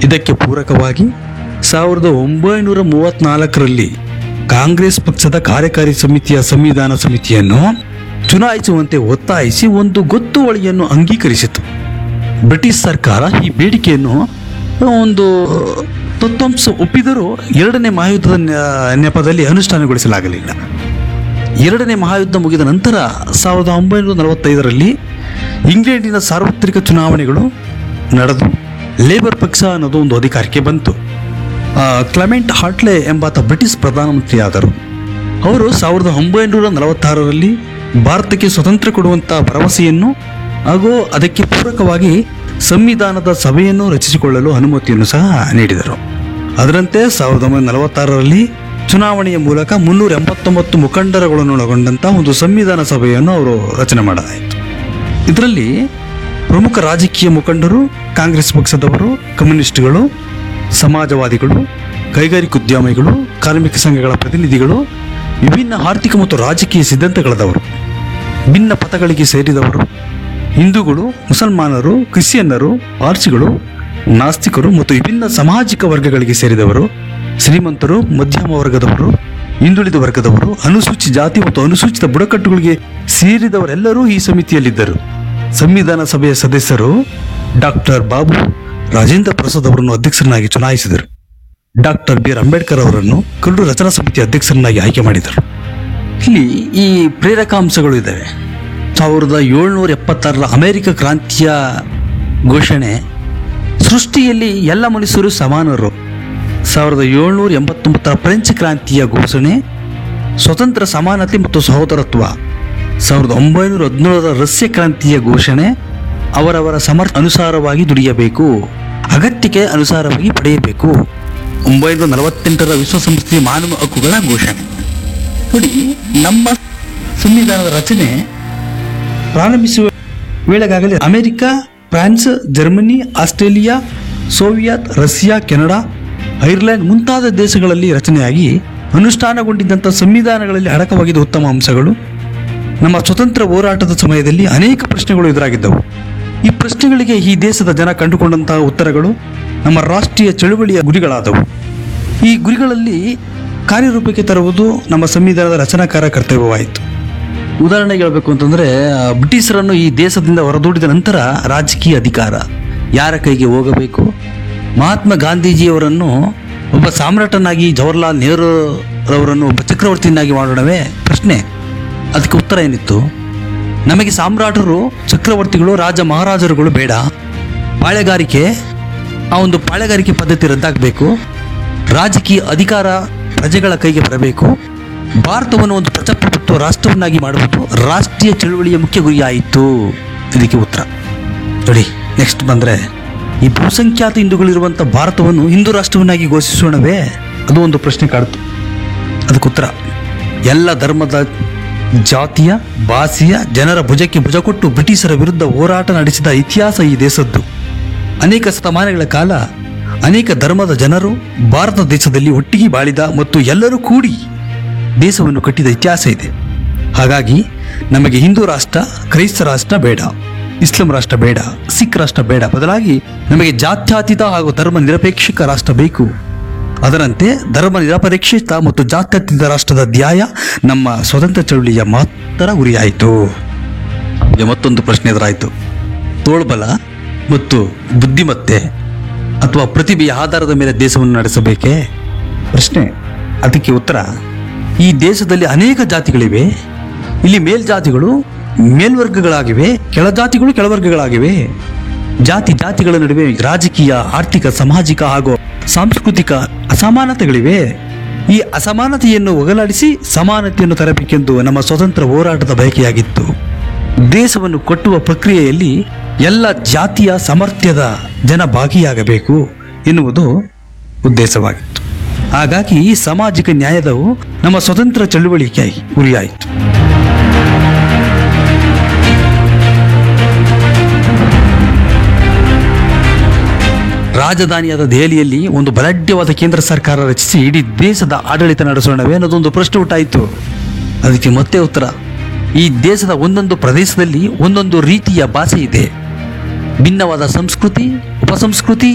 ಇದಕ್ಕೆ ಪೂರಕವಾಗಿ ಸಾವಿರದ ಒಂಬೈನೂರ ಮೂವತ್ನಾಲ್ಕರಲ್ಲಿ ಕಾಂಗ್ರೆಸ್ ಪಕ್ಷದ ಕಾರ್ಯಕಾರಿ ಸಮಿತಿಯ ಸಂವಿಧಾನ ಸಮಿತಿಯನ್ನು ಚುನಾಯಿಸುವಂತೆ ಒತ್ತಾಯಿಸಿ ಒಂದು ಗೊತ್ತುವಳಿಯನ್ನು ಅಂಗೀಕರಿಸಿತು ಬ್ರಿಟಿಷ್ ಸರ್ಕಾರ ಈ ಬೇಡಿಕೆಯನ್ನು ಒಂದು ತತ್ವಾಂಶ ಒಪ್ಪಿದರೂ ಎರಡನೇ ಮಹಾಯುದ್ಧದ ನ- ನೆಪದಲ್ಲಿ ಅನುಷ್ಠಾನಗೊಳಿಸಲಾಗಲಿಲ್ಲ ಎರಡನೇ ಮಹಾಯುದ್ಧ ಮುಗಿದ ನಂತರ ಸಾವಿರದ ಒಂಬೈನೂರ ನಲವತ್ತೈದರಲ್ಲಿ ಇಂಗ್ಲೆಂಡಿನ ಸಾರ್ವತ್ರಿಕ ಚುನಾವಣೆಗಳು ನಡೆದು ಲೇಬರ್ ಪಕ್ಷ ಅನ್ನೋದು ಒಂದು ಅಧಿಕಾರಕ್ಕೆ ಬಂತು ಆ, ಕ್ಲೆಮೆಂಟ್ ಹಾಟ್ಲೆ ಎಂಬಾತ ಬ್ರಿಟಿಷ್ ಪ್ರಧಾನಮಂತ್ರಿಯಾದರು ಅವರು ಸಾವಿರದ ಒಂಬೈನೂರ ನಲವತ್ತಾರರಲ್ಲಿ ಭಾರತಕ್ಕೆ ಸ್ವತಂತ್ರ ಕೊಡುವಂಥ ಭರವಸೆಯನ್ನು ಹಾಗೂ ಅದಕ್ಕೆ ಪೂರಕವಾಗಿ ಸಂವಿಧಾನದ ಸಭೆಯನ್ನು ರಚಿಸಿಕೊಳ್ಳಲು ಅನುಮತಿಯನ್ನು ಸಹ ನೀಡಿದರು ಅದರಂತೆ ಸಾವಿರದ ಒಂಬೈನೂರ ನಲವತ್ತಾರರಲ್ಲಿ ಚುನಾವಣೆಯ ಮೂಲಕ ಮುನ್ನೂರ ಎಂಬತ್ತೊಂಬತ್ತು ಮುಖಂಡರುಗಳನ್ನು ಒಳಗೊಂಡಂಥ ಒಂದು ಸಂವಿಧಾನ ಸಭೆಯನ್ನು ಅವರು ರಚನೆ ಮಾಡಲಾಯಿತು ಇದರಲ್ಲಿ ಪ್ರಮುಖ ರಾಜಕೀಯ ಮುಖಂಡರು ಕಾಂಗ್ರೆಸ್ ಪಕ್ಷದವರು ಕಮ್ಯುನಿಸ್ಟ್ಗಳು ಸಮಾಜವಾದಿಗಳು ಕೈಗಾರಿಕೋದ್ಯಮಿಗಳು ಕಾರ್ಮಿಕ ಸಂಘಗಳ ಪ್ರತಿನಿಧಿಗಳು ವಿಭಿನ್ನ ಆರ್ಥಿಕ ಮತ್ತು ರಾಜಕೀಯ ಸಿದ್ಧಾಂತಗಳದವರು ಭಿನ್ನ ಪಥಗಳಿಗೆ ಸೇರಿದವರು ಹಿಂದೂಗಳು ಮುಸಲ್ಮಾನರು ಕ್ರಿಶ್ಚಿಯನ್ನರು ಪಾರ್ಸಿಗಳು ನಾಸ್ತಿಕರು ಮತ್ತು ವಿಭಿನ್ನ ಸಾಮಾಜಿಕ ವರ್ಗಗಳಿಗೆ ಸೇರಿದವರು ಶ್ರೀಮಂತರು ಮಧ್ಯಮ ವರ್ಗದವರು ಹಿಂದುಳಿದ ವರ್ಗದವರು ಅನುಸೂಚಿತ ಜಾತಿ ಮತ್ತು ಅನುಸೂಚಿತ ಬುಡಕಟ್ಟುಗಳಿಗೆ ಸೇರಿದವರೆಲ್ಲರೂ ಈ ಸಮಿತಿಯಲ್ಲಿದ್ದರು ಸಂವಿಧಾನ ಸಭೆಯ ಸದಸ್ಯರು ಡಾಕ್ಟರ್ ಬಾಬು ರಾಜೇಂದ್ರ ಪ್ರಸಾದ್ ಅವರನ್ನು ಅಧ್ಯಕ್ಷರನ್ನಾಗಿ ಚುನಾಯಿಸಿದರು ಡಾಕ್ಟರ್ ಬಿ ಆರ್ ಅಂಬೇಡ್ಕರ್ ಅವರನ್ನು ಕರಡು ರಚನಾ ಸಮಿತಿ ಅಧ್ಯಕ್ಷರನ್ನಾಗಿ ಆಯ್ಕೆ ಮಾಡಿದರು ಇಲ್ಲಿ ಈ ಪ್ರೇರಕಾಂಶಗಳು ಇದ್ದಾವೆ ಸಾವಿರದ ಏಳ್ನೂರ ಎಪ್ಪತ್ತಾರರ ಅಮೆರಿಕ ಕ್ರಾಂತಿಯ ಘೋಷಣೆ ಸೃಷ್ಟಿಯಲ್ಲಿ ಎಲ್ಲ ಮನುಷ್ಯರು ಸಮಾನರು ಸಾವಿರದ ಏಳ್ನೂರ ಎಂಬತ್ತೊಂಬತ್ತರ ಫ್ರೆಂಚ್ ಕ್ರಾಂತಿಯ ಘೋಷಣೆ ಸ್ವತಂತ್ರ ಸಮಾನತೆ ಮತ್ತು ಸಹೋದರತ್ವ ಸಾವಿರದ ಒಂಬೈನೂರ ಹದಿನೇಳರ ರಷ್ಯ ಕ್ರಾಂತಿಯ ಘೋಷಣೆ ಅವರವರ ಸಮರ್ಥ ಅನುಸಾರವಾಗಿ ದುಡಿಯಬೇಕು ಅಗತ್ಯಕ್ಕೆ ಅನುಸಾರವಾಗಿ ಪಡೆಯಬೇಕು ಒಂಬೈನೂರ ನಲವತ್ತೆಂಟರ ವಿಶ್ವಸಂಸ್ಥೆಯ ಮಾನವ ಹಕ್ಕುಗಳ ಘೋಷಣೆ ನೋಡಿ ನಮ್ಮ ಸಂವಿಧಾನದ ರಚನೆ ಪ್ರಾರಂಭಿಸುವ ವೇಳೆಗಾಗಲೇ America France Germany Australia Soviet Russia Canada Ireland ಮುಂತಾದ ದೇಶಗಳಲ್ಲಿ ರಚನೆಯಾಗಿ ಅನುಷ್ಠಾನಗೊಂಡಿದ್ದಂಥ ಸಂವಿಧಾನಗಳಲ್ಲಿ ಅಡಕವಾಗಿದ್ದ ಉತ್ತಮ ಅಂಶಗಳು ನಮ್ಮ ಸ್ವತಂತ್ರ ಹೋರಾಟದ ಸಮಯದಲ್ಲಿ ಅನೇಕ ಪ್ರಶ್ನೆಗಳು ಎದುರಾಗಿದ್ದವು ಈ ಪ್ರಶ್ನೆಗಳಿಗೆ ಈ ದೇಶದ ಜನ ಕಂಡುಕೊಂಡಂತಹ ಉತ್ತರಗಳು ನಮ್ಮ ರಾಷ್ಟ್ರೀಯ ಚಳುವಳಿಯ ಗುರಿಗಳಾದವು ಈ ಗುರಿಗಳಲ್ಲಿ ಕಾರ್ಯರೂಪಕ್ಕೆ ತರುವುದು ನಮ್ಮ ಸಂವಿಧಾನದ ರಚನಾಕಾರ ಕರ್ತವ್ಯವಾಯಿತು ಉದಾಹರಣೆಗೆ ಹೇಳಬೇಕು ಅಂತಂದ್ರೆ ಆ, ಬ್ರಿಟಿಷರನ್ನು ಈ ದೇಶದಿಂದ ಹೊರದೂಡಿದ ನಂತರ ರಾಜಕೀಯ ಅಧಿಕಾರ ಯಾರ ಕೈಗೆ ಹೋಗಬೇಕು ಮಹಾತ್ಮ ಗಾಂಧೀಜಿಯವರನ್ನು ಒಬ್ಬ ಸಾಮ್ರಾಟನಾಗಿ ಜವಾಹರ್ಲಾಲ್ ನೆಹರು ರವರನ್ನು ಒಬ್ಬ ಚಕ್ರವರ್ತಿಯನ್ನಾಗಿ ಮಾಡೋಣವೇ ಪ್ರಶ್ನೆ ಅದಕ್ಕೆ ಉತ್ತರ ಏನಿತ್ತು ನಮಗೆ ಸಾಮ್ರಾಟರು ಚಕ್ರವರ್ತಿಗಳು ರಾಜ ಮಹಾರಾಜರುಗಳು ಬೇಡ ಪಾಳೆಗಾರಿಕೆ ಆ ಒಂದು ಪಾಳೆಗಾರಿಕೆ ಪದ್ಧತಿ ರದ್ದಾಗಬೇಕು ರಾಜಕೀಯ ಅಧಿಕಾರ ಪ್ರಜೆಗಳ ಕೈಗೆ ಬರಬೇಕು ಭಾರತವನ್ನು ಒಂದು ಪ್ರಜಾಪ್ರಭುತ್ವ ರಾಷ್ಟ್ರವನ್ನಾಗಿ ಮಾಡುವುದು ರಾಷ್ಟ್ರೀಯ ಚಳುವಳಿಯ ಮುಖ್ಯ ಗುರಿಯಾಯಿತು ಇದಕ್ಕೆ ಉತ್ತರ ನೋಡಿ ನೆಕ್ಸ್ಟ್ ಬಂದರೆ ಈ ಬಹುಸಂಖ್ಯಾತ ಹಿಂದೂಗಳಿರುವಂಥ ಭಾರತವನ್ನು ಹಿಂದೂ ರಾಷ್ಟ್ರವನ್ನಾಗಿ ಘೋಷಿಸೋಣವೇ ಅದು ಒಂದು ಪ್ರಶ್ನೆ ಕಾಡ್ತು ಅದಕ್ಕೆ ಉತ್ತರ ಎಲ್ಲ ಧರ್ಮದ ಜಾತಿಯ ಭಾಷೆಯ ಜನರ ಭುಜಕ್ಕೆ ಭುಜ ಕೊಟ್ಟು ಬ್ರಿಟಿಷರ ವಿರುದ್ಧ ಹೋರಾಟ ನಡೆಸಿದ ಇತಿಹಾಸ ಈ ದೇಶದ್ದು ಅನೇಕ ಶತಮಾನಗಳ ಕಾಲ ಅನೇಕ ಧರ್ಮದ ಜನರು ಭಾರತ ದೇಶದಲ್ಲಿ ಒಟ್ಟಿಗೆ ಬಾಳಿದ ಮತ್ತು ಎಲ್ಲರೂ ಕೂಡಿ ದೇಶವನ್ನು ಕಟ್ಟಿದ ಇತಿಹಾಸ ಇದೆ ಹಾಗಾಗಿ ನಮಗೆ ಹಿಂದೂ ರಾಷ್ಟ್ರ ಕ್ರೈಸ್ತ ರಾಷ್ಟ್ರ ಬೇಡ ಇಸ್ಲಾಂ ರಾಷ್ಟ್ರ ಬೇಡ ಸಿಖ್ ರಾಷ್ಟ್ರ ಬೇಡ ಬದಲಾಗಿ ನಮಗೆ ಜಾತ್ಯತೀತ ಹಾಗೂ ಧರ್ಮ ನಿರಪೇಕ್ಷಕ ರಾಷ್ಟ್ರ ಬೇಕು ಅದರಂತೆ ಧರ್ಮ ನಿರಪೇಕ್ಷಿತ ಮತ್ತು ಜಾತ್ಯತೀತ ರಾಷ್ಟ್ರದ ಧ್ಯಾಯ ನಮ್ಮ ಸ್ವತಂತ್ರ ಚಳುವಳಿಯ ಮಹತ್ತರ ಗುರಿಯಾಯಿತು ಈಗ ಮತ್ತೊಂದು ಪ್ರಶ್ನೆ ಎದುರಾಯಿತು ತೋಳ್ಬಲ ಮತ್ತು ಬುದ್ಧಿಮತ್ತೆ ಅಥವಾ ಪ್ರತಿಭೆಯ ಆಧಾರದ ಮೇಲೆ ದೇಶವನ್ನು ನಡೆಸಬೇಕೇ ಪ್ರಶ್ನೆ ಅದಕ್ಕೆ ಉತ್ತರ ಈ ದೇಶದಲ್ಲಿ ಅನೇಕ ಜಾತಿಗಳಿವೆ ಇಲ್ಲಿ ಮೇಲ್ಜಾತಿಗಳು ಮೇಲ್ವರ್ಗಗಳಾಗಿವೆ ಕೆಳಜಾತಿಗಳು ಕೆಳವರ್ಗಗಳಾಗಿವೆ ಜಾತಿ ಜಾತಿಗಳ ನಡುವೆ ರಾಜಕೀಯ ಆರ್ಥಿಕ ಸಾಮಾಜಿಕ ಹಾಗೂ ಸಾಂಸ್ಕೃತಿಕ ಅಸಮಾನತೆಗಳಿವೆ ಈ ಅಸಮಾನತೆಯನ್ನು ಹೋಗಲಾಡಿಸಿ ಸಮಾನತೆಯನ್ನು ತರಬೇಕೆಂದು ನಮ್ಮ ಸ್ವತಂತ್ರ ಹೋರಾಟದ ಬಯಕೆಯಾಗಿತ್ತು ದೇಶವನ್ನು ಕಟ್ಟುವ ಪ್ರಕ್ರಿಯೆಯಲ್ಲಿ ಎಲ್ಲ ಜಾತಿಯ ಸಾಮರ್ಥ್ಯದ ಜನ ಭಾಗಿಯಾಗಬೇಕು ಎನ್ನುವುದು ಉದ್ದೇಶವಾಗಿತ್ತು ಹಾಗಾಗಿ ಈ ಸಾಮಾಜಿಕ ನ್ಯಾಯದವು ನಮ್ಮ ಸ್ವತಂತ್ರ ಚಳುವಳಿಗೆ ಗುರಿಯಾಯಿತು ರಾಜಧಾನಿಯಾದ ದೆಹಲಿಯಲ್ಲಿ ಒಂದು ಬಲಾಢ್ಯವಾದ ಕೇಂದ್ರ ಸರ್ಕಾರ ರಚಿಸಿ ಇಡೀ ದೇಶದ ಆಡಳಿತ ನಡೆಸೋಣವೇ ಅನ್ನೋದೊಂದು ಪ್ರಶ್ನೆ ಉಂಟಾಯಿತು ಅದಕ್ಕೆ ಮತ್ತೆ ಉತ್ತರ ಈ ದೇಶದ ಒಂದೊಂದು ಪ್ರದೇಶದಲ್ಲಿ ಒಂದೊಂದು ರೀತಿಯ ಭಾಷೆ ಇದೆ ಭಿನ್ನವಾದ ಸಂಸ್ಕೃತಿ ಉಪಸಂಸ್ಕೃತಿ